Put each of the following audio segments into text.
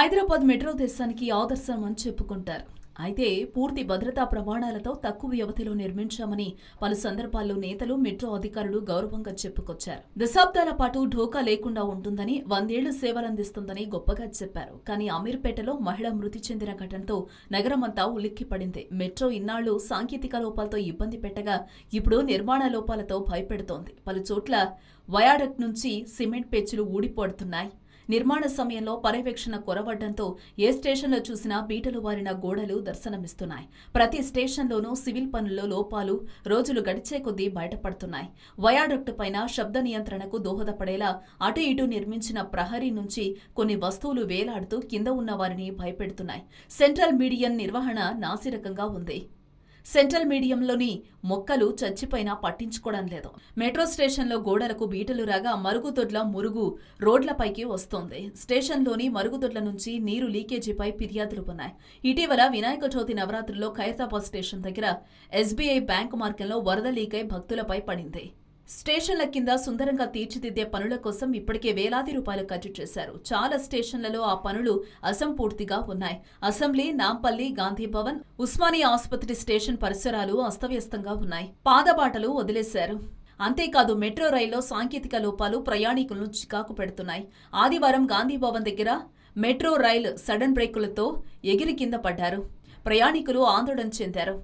Hyderabad metro దేశానికి ఆదర్శం అని చెప్పుకుంటారు అయితే పూర్తి భద్రతా ప్రమాణాలతో తక్కువ వ్యవధిలో నిర్మించామని పలు సందర్భాల్లో నేతలు మెట్రో అధికారులు గౌరవంగా చెప్పుకొచ్చారు దశాబ్దాల పాటు ఢోకా లేకుండా ఉంటుందని వందేళ్లు సేవలందిస్తుందని గొప్పగా చెప్పారు కానీ అమీర్పేటలో మహిళ మృతి చెందిన ఘటనతో నగరమంతా ఉలిక్కిపడింది మెట్రో ఇన్నాళ్లు సాంకేతిక లోపాలతో ఇబ్బంది పెట్టగా ఇప్పుడు నిర్మాణ లోపాలతో భయపెడుతోంది పలు చోట్ల వయాడక్ట్ నుంచి సిమెంట్ పెచ్చులు ఊడిపడుతున్నాయి నిర్మాణ సమయంలో పర్యవేక్షణ కొరవడంతో ఏ స్టేషన్లో చూసినా బీటలు వారిన గోడలు దర్శనమిస్తున్నాయి ప్రతి స్టేషన్లోనూ సివిల్ పనుల్లో లోపాలు రోజులు గడిచే కొద్దీ బయటపడుతున్నాయి వయాడక్ట్ పైన శబ్ద నియంత్రణకు దోహదపడేలా అటు ఇటు నిర్మించిన ప్రహరీ నుంచి కొన్ని వస్తువులు వేలాడుతూ కింద ఉన్న వారిని భయపెడుతున్నాయి సెంట్రల్ మీడియన్ నిర్వహణ నాసిరకంగా ఉంది సెంట్రల్ మీడియంలోని మొక్కలు చచ్చిపోయినా పట్టించుకోవడం లేదు మెట్రో స్టేషన్లో గోడలకు బీటలు రాగా మరుగుదొడ్ల మురుగు రోడ్లపైకి వస్తోంది స్టేషన్లోని మరుగుదొడ్ల నుంచి నీరు లీకేజీపై ఫిర్యాదులు ఉన్నాయి ఇటీవల వినాయక చవితి నవరాత్రుల్లో ఖైరతాబాద్ స్టేషన్ దగ్గర ఎస్బీఐ బ్యాంకు మార్గంలో వరద లీకై భక్తులపై పడింది స్టేషన్ల కింద సుందరంగా తీర్చిదిద్దే పనుల కోసం ఇప్పటికే వేలాది రూపాయలు ఖర్చు చేశారు చాలా స్టేషన్లలో ఆ పనులు అసంపూర్తిగా ఉన్నాయి అసెంబ్లీ నాంపల్లి గాంధీ భవన్ ఉస్మానియా ఆసుపత్రి స్టేషన్ పరిసరాలు అస్తవ్యస్తంగా ఉన్నాయి పాదబాటలు వదిలేశారు అంతేకాదు మెట్రో రైల్లో సాంకేతిక లోపాలు ప్రయాణికులను చికాకు పెడుతున్నాయి ఆదివారం గాంధీ భవన్ దగ్గర మెట్రో రైలు సడన్ బ్రేకులతో ఎగిరి కింద పడ్డారు ప్రయాణికులు ఆందోళన చెందారు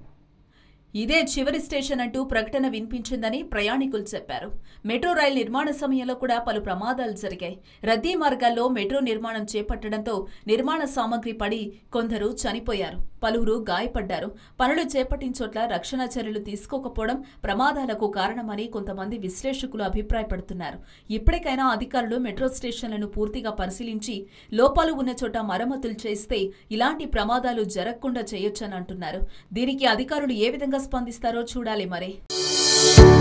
ఇదే చివరి స్టేషన్ అంటూ ప్రకటన వినిపించిందని ప్రయాణికులు చెప్పారు మెట్రో రైలు నిర్మాణ సమయంలో కూడా పలు ప్రమాదాలు జరిగాయి రద్దీ మార్గాల్లో మెట్రో నిర్మాణం చేపట్టడంతో నిర్మాణ సామగ్రి పడి కొందరు చనిపోయారు పలువురు గాయపడ్డారు పనులు చేపట్టిన చోట్ల రక్షణ చర్యలు తీసుకోకపోవడం ప్రమాదాలకు కారణమని కొంతమంది విశ్లేషకులు అభిప్రాయపడుతున్నారు ఇప్పటికైనా అధికారులు మెట్రో స్టేషన్లను పూర్తిగా పరిశీలించి లోపాలు ఉన్న చోట మరమ్మతులు చేస్తే ఇలాంటి ప్రమాదాలు జరగకుండా చేయొచ్చని అంటున్నారు దీనికి అధికారులు ఏ విధంగా స్పందిస్తారో చూడాలి మరి